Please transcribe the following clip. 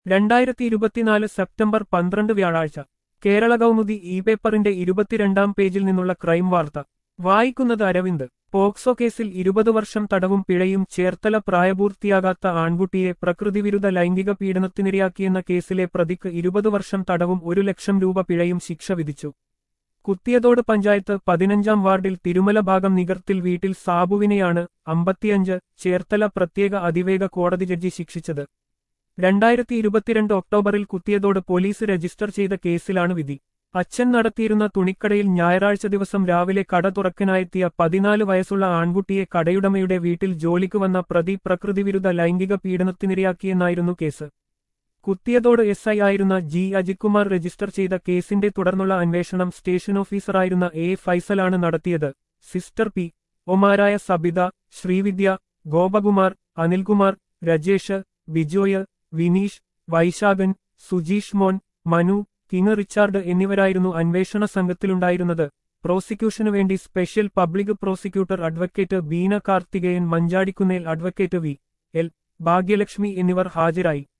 രണ്ടായിരത്തി ഇരുപത്തിനാല് സെപ്റ്റംബർ പന്ത്രണ്ട് വ്യാഴാഴ്ച കേരള കൗമുദി ഇ പേപ്പറിന്റെ ഇരുപത്തിരണ്ടാം പേജിൽ നിന്നുള്ള ക്രൈം വാർത്ത വായിക്കുന്നത് അരവിന്ദ് പോക്സോ കേസിൽ ഇരുപത് വർഷം തടവും പിഴയും ചേർത്തല പ്രായപൂർത്തിയാകാത്ത ആൺകുട്ടിയെ പ്രകൃതിവിരുദ്ധ ലൈംഗിക പീഡനത്തിനിരയാക്കിയെന്ന കേസിലെ പ്രതിക്ക് ഇരുപത് വർഷം തടവും ഒരു ലക്ഷം രൂപ പിഴയും ശിക്ഷ വിധിച്ചു കുത്തിയതോട് പഞ്ചായത്ത് പതിനഞ്ചാം വാർഡിൽ തിരുമല ഭാഗം നികർത്തിൽ വീട്ടിൽ സാബുവിനെയാണ് അമ്പത്തിയഞ്ച് ചേർത്തല പ്രത്യേക അതിവേഗ കോടതി ജഡ്ജി ശിക്ഷിച്ചത് രണ്ടായിരത്തി ഇരുപത്തിരണ്ട് ഒക്ടോബറിൽ കുത്തിയതോട് പോലീസ് രജിസ്റ്റർ ചെയ്ത കേസിലാണ് വിധി അച്ഛൻ നടത്തിയിരുന്ന തുണിക്കടയിൽ ഞായറാഴ്ച ദിവസം രാവിലെ കട തുറക്കാനെത്തിയ പതിനാല് വയസ്സുള്ള ആൺകുട്ടിയെ കടയുടമയുടെ വീട്ടിൽ ജോലിക്ക് വന്ന പ്രതി പ്രകൃതിവിരുദ്ധ ലൈംഗിക പീഡനത്തിനിരയാക്കിയെന്നായിരുന്നു കേസ് കുത്തിയതോട് എസ് ഐ ആയിരുന്ന ജി അജിത്കുമാർ രജിസ്റ്റർ ചെയ്ത കേസിന്റെ തുടർന്നുള്ള അന്വേഷണം സ്റ്റേഷൻ ഓഫീസറായിരുന്ന എ ഫൈസലാണ് നടത്തിയത് സിസ്റ്റർ പി ഒമാരായ സബിത ശ്രീവിദ്യ ഗോപകുമാർ അനിൽകുമാർ രജേഷ് ബിജോയ് വിനീഷ് വൈശാഖൻ സുജീഷ് മോൻ മനു കിങ് റിച്ചാർഡ് എന്നിവരായിരുന്നു അന്വേഷണ സംഘത്തിലുണ്ടായിരുന്നത് പ്രോസിക്യൂഷനു വേണ്ടി special public prosecutor advocate Beena Karthikeyan Manjadikkunnel advocate V L Bhagyalakshmi എന്നിവർ ഹാജരായി